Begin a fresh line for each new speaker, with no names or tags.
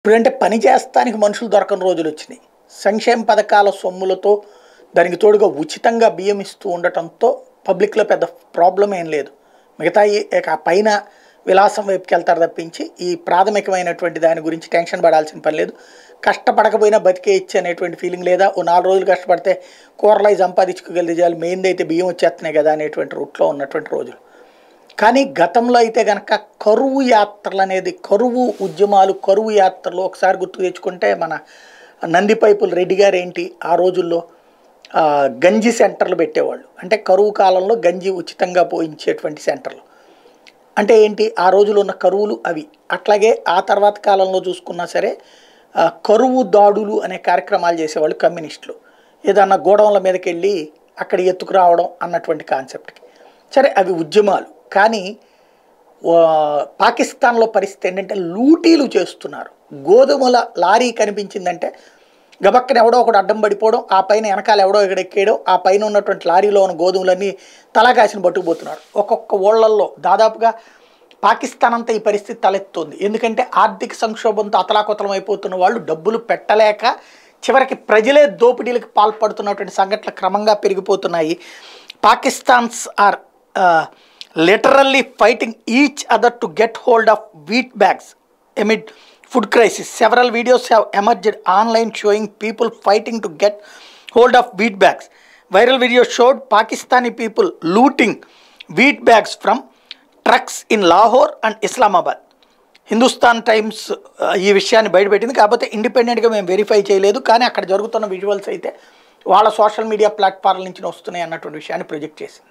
ఇప్పుడంటే పని చేస్తానికి మనుషులు దొరకని రోజులు వచ్చినాయి సంక్షేమ పథకాల సొమ్ములతో దానికి తోడుగా ఉచితంగా బియ్యం ఇస్తూ ఉండటంతో పబ్లిక్లో పెద్ద ప్రాబ్లం ఏం లేదు మిగతా ఈ- ఇక ఆ పైన విలాసం వైపుకి వెళ్తారు తప్పించి ఈ ప్రాథమికమైనటువంటి దాని గురించి టెన్షన్ పడాల్సిన పని లేదు కష్టపడకపోయినా బతికే ఇచ్చి అనేటువంటి ఫీలింగ్ లేదా ఓ నాలుగు రోజులు కష్టపడితే కూరలు అవి సంపాదించుకోగలిగే చాలు మెయిన్ది అయితే బియ్యం వచ్చేస్తున్నాయి కదా అనేటువంటి రూట్లో ఉన్నటువంటి రోజులు కానీ గతంలో అయితే కనుక కరువు యాత్రలు అనేది కరువు ఉద్యమాలు కరువు యాత్రలు ఒకసారి గుర్తు తెచ్చుకుంటే మన నంది పైపులు రెడ్డి గారు ఏంటి ఆ రోజుల్లో ఆ, గంజి సెంటర్లు పెట్టేవాళ్ళు అంటే కరువు కాలంలో గంజి ఉచితంగా పోయించేటువంటి సెంటర్లు అంటే ఏంటి ఆ రోజులు ఉన్న కరువులు అవి అట్లాగే ఆ తర్వాత కాలంలో చూసుకున్నా సరే ఆ, కరువు దాడులు అనే కార్యక్రమాలు చేసేవాళ్ళు కమ్యూనిస్టులు ఏదన్నా గోడౌన్ల మీదకి వెళ్ళి అక్కడ ఎత్తుకురావడం అన్నటువంటి కాన్సెప్ట్కి సరే అవి ఉద్యమాలు కానీ ఆ, పాకిస్తాన్లో పరిస్థితి ఏంటంటే లూటీలు చేస్తున్నారు గోధుమల లారీ కనిపించిందంటే గబక్కన ఎవడో ఒకడు అడ్డం పడిపోవడం ఆ పైన వెనకాల ఎవడో ఇక్కడ ఎక్కేయడం ఆ పైన ఉన్నటువంటి లారీలో ఉన్న గోధుమలన్నీ తలకాసిన పట్టుకుపోతున్నారు ఒక్కొక్క ఓళ్లల్లో దాదాపుగా పాకిస్తాన్ అంతా ఈ పరిస్థితి తలెత్తుంది ఎందుకంటే ఆర్థిక సంక్షోభంతో అతలాకుతలం అయిపోతున్న వాళ్ళు డబ్బులు పెట్టలేక చివరికి ప్రజలే దోపిడీలకు పాల్పడుతున్నటువంటి సంఘటనలు క్రమంగా పెరిగిపోతున్నాయి Pakistanis are literally fighting each other to get hold of wheat bags amid food crisis. Several videos have emerged online showing people fighting to get hold of wheat bags. Viral video showed Pakistani people looting wheat bags from trucks in Lahore and Islamabad. Hindustan Times ఆ, ఈ విషయాన్ని బయటపెట్టింది కాకపోతే ఇండిపెండెంట్గా మేము verify చేయలేదు కానీ అక్కడ జరుగుతున్న విజువల్స్ అయితే వాళ్ళ సోషల్ మీడియా ప్లాట్ఫామ్ల నుంచి వస్తున్నాయి అన్నటువంటి విషయాన్ని ప్రొజెక్ట్ చేసింది